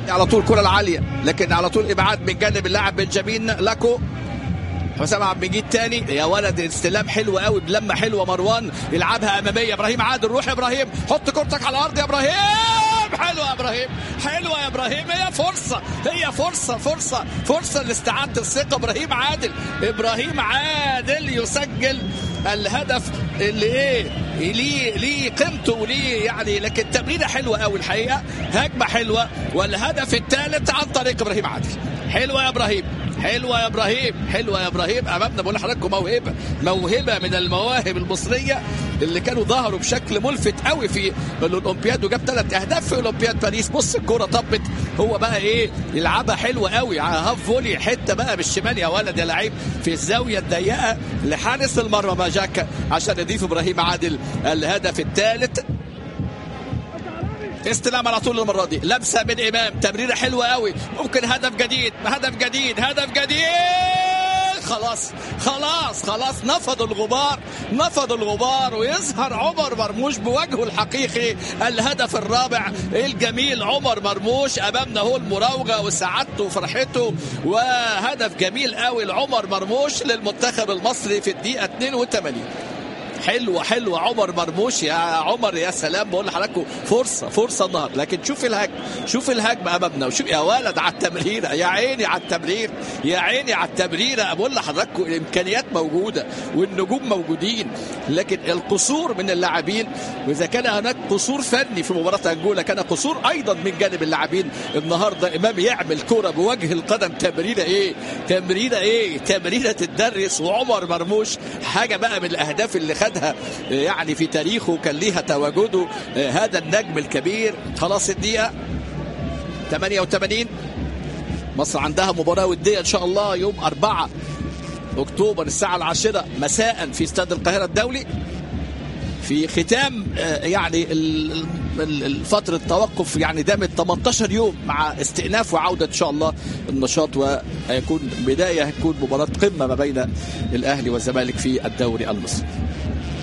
على طول كره العاليه لكن على طول ابعاد من جانب اللاعب بنجامين لاكو حسام عبد المجيد تاني يا ولد استلام حلو قوي بلمه حلوه مروان يلعبها اماميه ابراهيم عادل روح يا ابراهيم حط كورتك على الارض يا ابراهيم حلوه يا ابراهيم حلوه يا ابراهيم هي فرصه هي فرصه فرصه فرصه لاستعاده الثقه ابراهيم عادل ابراهيم عادل يسجل الهدف اللي ايه ليه ليه قيمته وليه يعني لكن تمريره حلوه قوي الحقيقه هجمه حلوه والهدف الثالث عن طريق ابراهيم عادل حلوه يا ابراهيم حلوه يا ابراهيم حلوه يا ابراهيم امامنا بقول لحضراتكم موهبه موهبه من المواهب المصريه اللي كانوا ظهروا بشكل ملفت قوي في الاولمبياد وجاب ثلاث اهداف في اولمبياد باريس بص الكوره طبت هو بقى ايه يلعبها حلوه قوي على هاف فولي حته بقى بالشمال يا ولد يا لعيب في الزاويه الضيقه لحارس المرمى ماجاكا عشان يضيف ابراهيم عادل الهدف الثالث استلام على طول المره دي لمسه من امام تمريره حلوه قوي ممكن هدف جديد هدف جديد هدف جديد خلاص خلاص خلاص نفض الغبار نفض الغبار ويظهر عمر مرموش بوجهه الحقيقي الهدف الرابع الجميل عمر مرموش امامنا هو المراوغه وسعادته وفرحته وهدف جميل قوي لعمر مرموش للمنتخب المصري في الدقيقه 82 حلوه حلوه عمر مرموش يا عمر يا سلام بقول لحضراتكم فرصه فرصه النهارده لكن شوف الهجم شوف الهجم امامنا وشوف يا ولد على التمريره يا عيني على التمرير يا عيني على التمريره بقول لحضراتكم الامكانيات موجوده والنجوم موجودين لكن القصور من اللاعبين واذا كان هناك قصور فني في مباراه انجولا كان قصور ايضا من جانب اللاعبين النهارده امام يعمل كره بوجه القدم تمريره ايه تمريره ايه تمريره تدرس وعمر مرموش حاجه بقى من الاهداف اللي خد خدها يعني في تاريخه كان ليها تواجده هذا النجم الكبير خلاص الدقيقة 88 مصر عندها مباراة ودية إن شاء الله يوم 4 أكتوبر الساعة العاشرة مساء في استاد القاهرة الدولي في ختام يعني فترة توقف يعني دامت 18 يوم مع استئناف وعودة إن شاء الله النشاط وهيكون بداية هتكون مباراة قمة ما بين الأهلي والزمالك في الدوري المصري